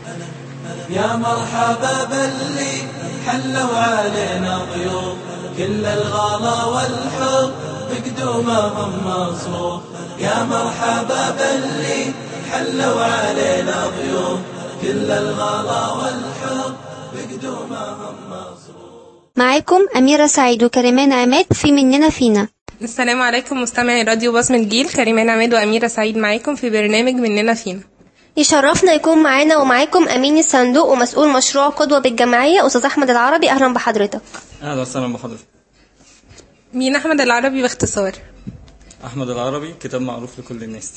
يا مرحبا باللي حلوا علينا ضيوف كل الغلا والحب بقدومهم مصروف يا مرحبا باللي حلوا علينا ضيوف كل الغلا والحب بقدومهم مصروف معاكم أميرة سعيد وكريمان عماد في مننا فينا السلام عليكم مستمعي راديو بصمة جيل كريمان عماد وأميرة سعيد معاكم في برنامج مننا فينا يشرفنا يكون معانا ومعاكم أمين الصندوق ومسؤول مشروع قدوة بالجمعية أستاذ أحمد العربي أهلا بحضرتك اهلا وسهلا بحضرتك مين أحمد العربي باختصار احمد العربي كتاب معروف لكل الناس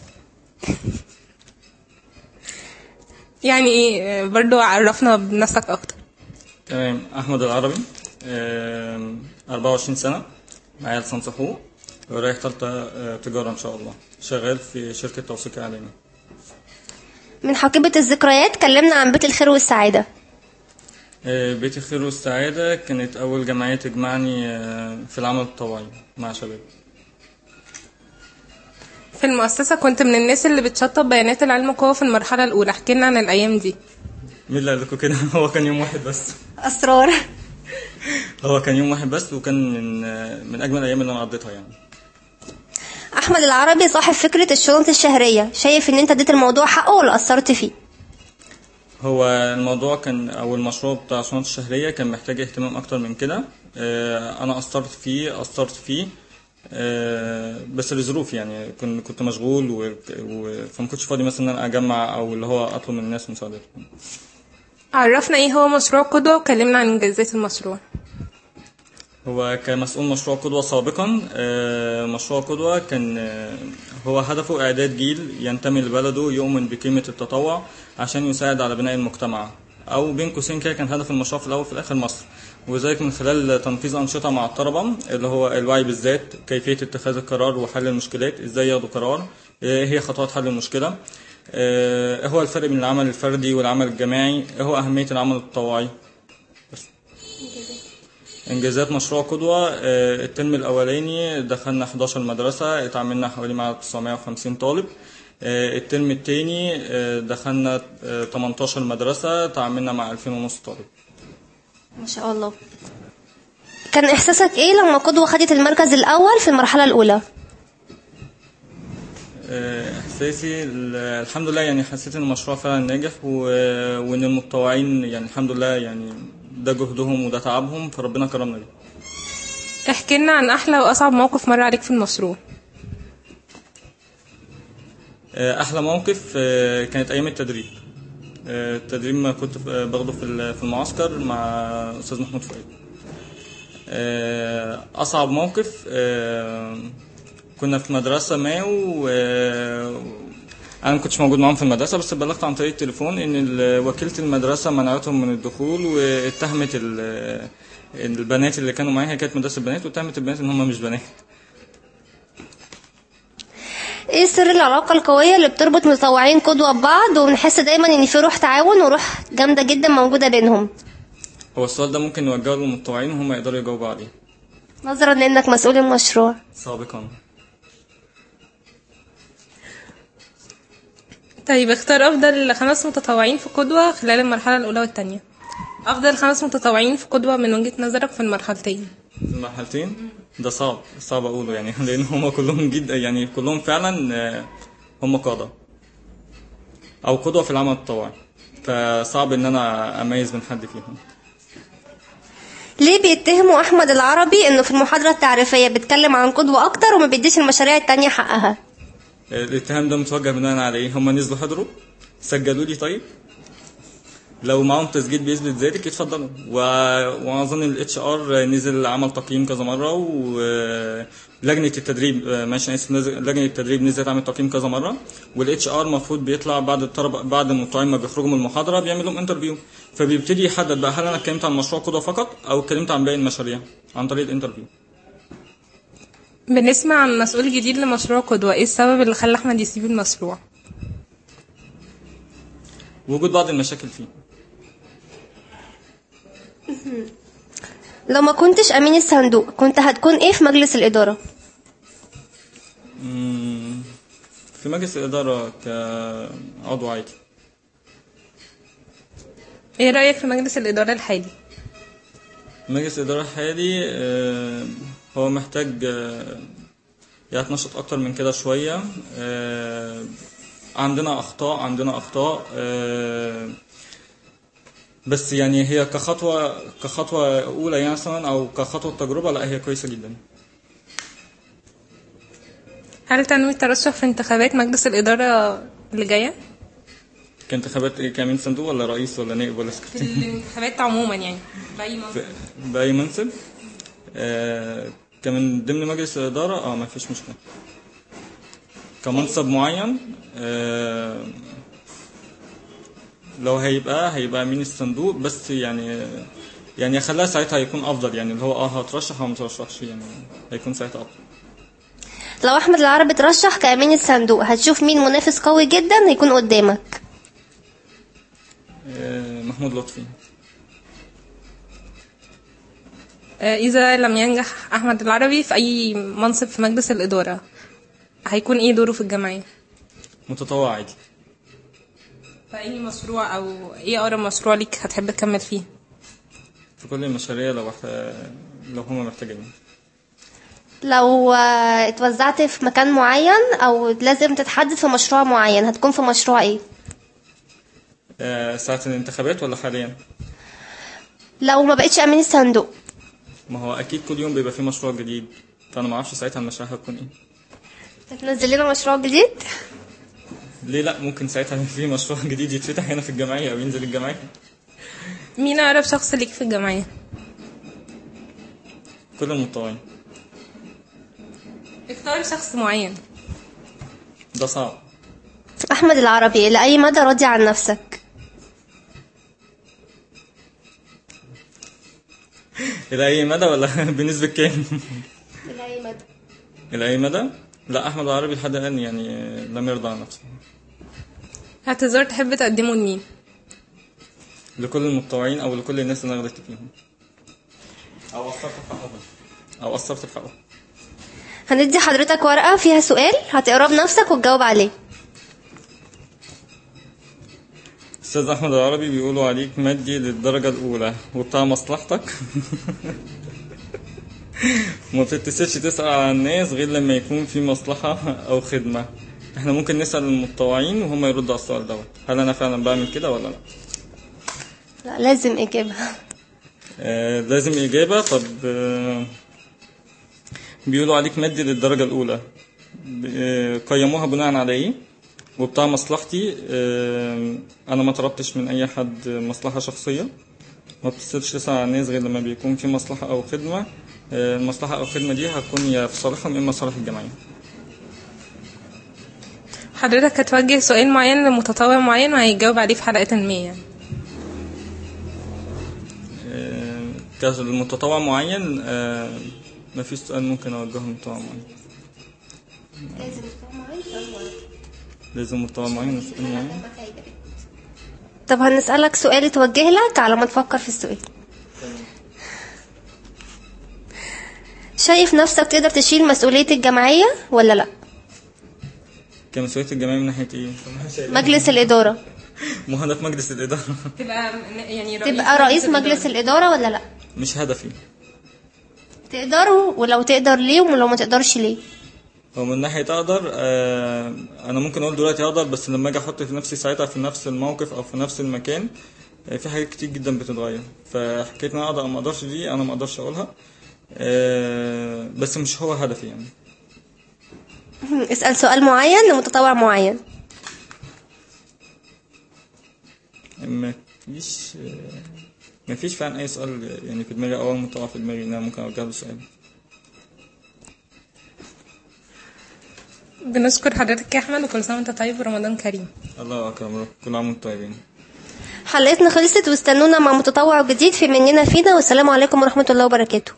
يعني ايه برضو عرفنا بنفسك أكتر تمام احمد العربي آم، 24 سنه معايا لسان حقوق ورايح تالتة آه، تجاره ان شاء الله شغال في شركه توثيق اعلامي من حقيبة الذكريات كلمنا عن بيت الخير والسعادة آه، بيت الخير والسعاده كانت اول جمعيه تجمعني آه، في العمل التطوعي مع شباب في المؤسسة كنت من الناس اللي بتشطب بيانات العلم قوة في المرحلة الأولى احكي لنا عن الأيام دي مين اللي قال لكم كده هو كان يوم واحد بس أسرار هو كان يوم واحد بس وكان من آه، من اجمل الايام اللي انا قضيتها يعني أحمد العربي صاحب فكرة الشنط الشهرية شايف إن أنت اديت الموضوع حقه ولا قصرت فيه هو الموضوع كان او المشروع بتاع الشنط الشهريه كان محتاج اهتمام اكتر من كده آه، انا قصرت فيه قصرت فيه آه، بس لظروف يعني كنت كنت مشغول و... و... فما كنتش فاضي مثلا ان انا اجمع او اللي هو اطلب من الناس مساعدتهم عرفنا ايه هو مشروع قدوة وكلمنا عن إنجازات المشروع هو كمسؤول مشروع قدوة سابقا آه، مشروع قدوة كان آه، هو هدفه إعداد جيل ينتمي لبلده يؤمن بقيمة التطوع عشان يساعد على بناء المجتمع أو بين قوسين كده كان هدف المشروع في الأول وفي الآخر مصر وذلك من خلال تنفيذ أنشطة مع الطلبة اللي هو الوعي بالذات كيفية اتخاذ القرار وحل المشكلات إزاي ياخدوا قرار إيه هي خطوات حل المشكلة آه، هو الفرق بين العمل الفردي والعمل الجماعي هو أهمية العمل التطوعي انجازات مشروع قدوة آه، الترم الاولاني دخلنا 11 مدرسة اتعاملنا حوالي مع 950 طالب آه، الترم التاني آه، دخلنا آه، 18 مدرسة تعاملنا مع 2000 ونص طالب ما شاء الله كان إحساسك إيه لما قدوة خدت المركز الأول في المرحلة الأولى آه، احساسي ال- الحمد لله يعني حسيت ان المشروع فعلا ناجح و- وان المتطوعين يعني الحمد لله يعني ده جهدهم وده تعبهم فربنا كرمنا بيه احكي لنا عن أحلى وأصعب موقف مر عليك في المشروع احلى موقف آه، كانت ايام التدريب آه، التدريب ما كنت آه، باخده في ال- في المعسكر مع استاذ محمود فؤاد آه، اصعب موقف آه، كنا في مدرسه ما و آه، انا ما كنتش موجود معاهم في المدرسه بس بلغت عن طريق التليفون ان ال- وكيله المدرسه منعتهم من الدخول واتهمت ال- البنات اللي كانوا معايا هي كانت مدرسه بنات واتهمت البنات ان هم مش بنات إيه سر العلاقة القوية اللي بتربط متطوعين قدوة ببعض وبنحس دايما إن في روح تعاون وروح جامدة جدا موجودة بينهم هو السؤال ده ممكن نوجهه للمتطوعين وهم يقدروا يجاوبوا عليه نظرا لإنك مسؤول المشروع سابقا طيب اختار أفضل خمس متطوعين في قدوة خلال المرحلة الأولى والتانية أفضل خمس متطوعين في قدوة من وجهة نظرك في المرحلتين المرحلتين ده صعب صعب اقوله يعني لان هم كلهم جدا يعني كلهم فعلا آه، هم قاده او قدوه في العمل التطوعي فصعب ان انا اميز من حد فيهم ليه بيتهموا أحمد العربي إنه في المحاضرة التعريفية بيتكلم عن قدوة أكتر وما بيديش المشاريع التانية حقها آه، الاتهام ده متوجه بناء على ايه هم نزلوا حضروا سجلوا لي طيب لو معاهم تسجيل بيثبت ذلك يتفضلوا و... واظن الاتش ار نزل عمل تقييم كذا مره ولجنه التدريب آه، ماشي أنا اسف نزل- لجنه التدريب نزلت عمل تقييم كذا مره والاتش ار المفروض بيطلع بعد الطلبه بعد المطوعين ما بيخرجوا من المحاضره بيعمل لهم انترفيو فبيبتدي يحدد بقى هل انا اتكلمت عن مشروع قدوه فقط او اتكلمت عن باقي المشاريع عن طريق الانترفيو بنسمع عن مسؤول جديد لمشروع قدوة ايه السبب اللي خلى أحمد يسيب المشروع وجود بعض المشاكل فيه لو ما كنتش أمين الصندوق كنت هتكون إيه في مجلس الإدارة مم، في مجلس الإدارة كعضو عادي ايه رأيك في مجلس الإدارة الحالي؟ مجلس الإدارة الحالي آه، هو محتاج آه، يتنشط أكتر من كده شوية آه، عندنا أخطاء عندنا أخطاء آه، بس يعني هي كخطوة كخطوة أولى يعني مثلا أو كخطوة تجربة لا هي كويسة جدا هل تنوي الترشح في انتخابات مجلس الإدارة اللي جاية؟ كانتخابات إيه كامين صندوق ولا رئيس ولا نائب ولا في سكرتير الانتخابات عموما يعني بأي منصب بأي منصب آه، كمن ضمن مجلس الإدارة اه ما فيش مشكلة كمنصب معين آه، لو هيبقى هيبقى امين الصندوق بس يعني يعني خلاها ساعتها هيكون افضل يعني اللي هو اه هترشح او ما ترشحش يعني هيكون ساعتها افضل لو احمد العربي ترشح كأمين الصندوق هتشوف مين منافس قوي جدا هيكون قدامك آه، محمود لطفي آه، إذا لم ينجح أحمد العربي في أي منصب في مجلس الإدارة هيكون إيه دوره في الجمعية؟ متطوع عادي في أي مشروع أو إيه أقرب مشروع ليك هتحب تكمل فيه؟ في كل المشاريع لو احت- لو هما محتاجين لو آه، اتوزعت في مكان معين او لازم تتحدد في مشروع معين هتكون في مشروع ايه آه، ساعة الانتخابات ولا حاليا؟ لو ما بقتش امين الصندوق ما هو اكيد كل يوم بيبقى فيه مشروع جديد فانا ما اعرفش ساعتها المشاريع هتكون ايه هتنزل لنا مشروع جديد ليه لا ممكن ساعتها في مشروع جديد يتفتح هنا في الجمعيه او ينزل الجمعيه مين أقرب شخص ليك في الجمعية؟ كل المتطوعين اختار شخص معين ده صعب احمد العربي لاي مدى راضي عن نفسك الى اي مدى ولا بنسبه كام لاي مدى الى اي مدى لا احمد العربي لحد الان يعني لم يرضى عن نفسه اعتذار تحب تقدمه لمين؟ لكل المتطوعين او لكل الناس اللي انا غلطت فيهم او قصرت في حقهم او قصرت في حقهم هندي حضرتك ورقة فيها سؤال هتقراه بنفسك وتجاوب عليه استاذ احمد العربي بيقولوا عليك مادي للدرجه الاولى وبتاع مصلحتك ما بتتصلش تسأل على الناس غير لما يكون في مصلحة أو خدمة احنا ممكن نسأل المتطوعين وهم يردوا على السؤال دوت هل أنا فعلا بعمل كده ولا لا لا لازم اجابة آه لازم إجابة طب آه بيقولوا عليك مادي للدرجة الأولى آه قيموها بناء على إيه وبتاع مصلحتي آه أنا ما طلبتش من أي حد مصلحة شخصية ما بتصيرش تسأل على الناس غير لما بيكون في مصلحة أو خدمة آه، المصلحة أو الخدمة دي هتكون يا في صالحهم إما صالح الجمعية حضرتك هتوجه سؤال معين لمتطوع معين وهيجاوب عليه في حلقة ما يعني آه، كمتطوع معين آه، ما فيش سؤال ممكن أوجهه لمتطوع معين لازم متطوع معين وسؤال معين طب هنسألك سؤال توجه لك على ما تفكر في السؤال شايف نفسك تقدر تشيل مسؤولية الجمعية ولا لا كمسؤولية الجمعية من ناحية إيه؟ مجلس الإدارة ما هو أنا في مجلس الإدارة تبقى يعني رئيس تبقى رئيس مجلس الإدارة ولا لا مش هدفي تقدروا ولو تقدر ليه ولو ما تقدرش ليه هو من ناحية أقدر آه، أنا ممكن أقول دلوقتي أقدر بس لما أجي أحط في نفسي ساعتها في نفس الموقف أو في نفس المكان آه، في حاجات كتير جدا بتتغير فحكاية إن أنا أقدر أو ما أقدرش دي أنا ما أقدرش أقولها آه، بس مش هو هدفي يعني اسأل سؤال معين لمتطوع معين ما فيش ما فيش فعلا أي سؤال يعني في دماغي أو مطلع في دماغي إن أنا ممكن أوجه له سؤال بنشكر حضرتك يا احمد وكل سنه وانت طيب ورمضان كريم الله أكرم كل عام وأنتم طيبين حلقتنا خلصت واستنونا مع متطوع جديد في مننا فينا والسلام عليكم ورحمة الله وبركاته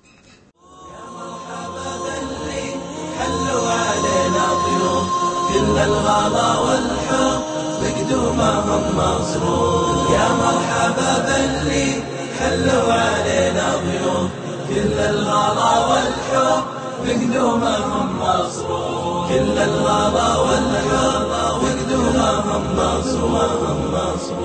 حلوا علينا ضيوف كل الغلا والحب بقدومهم مصروف يا مرحبا باللي حلوا علينا ضيوف كل الغلا والحب بقدومهم مصروف كل الغلا والحب بقدومهم مصروف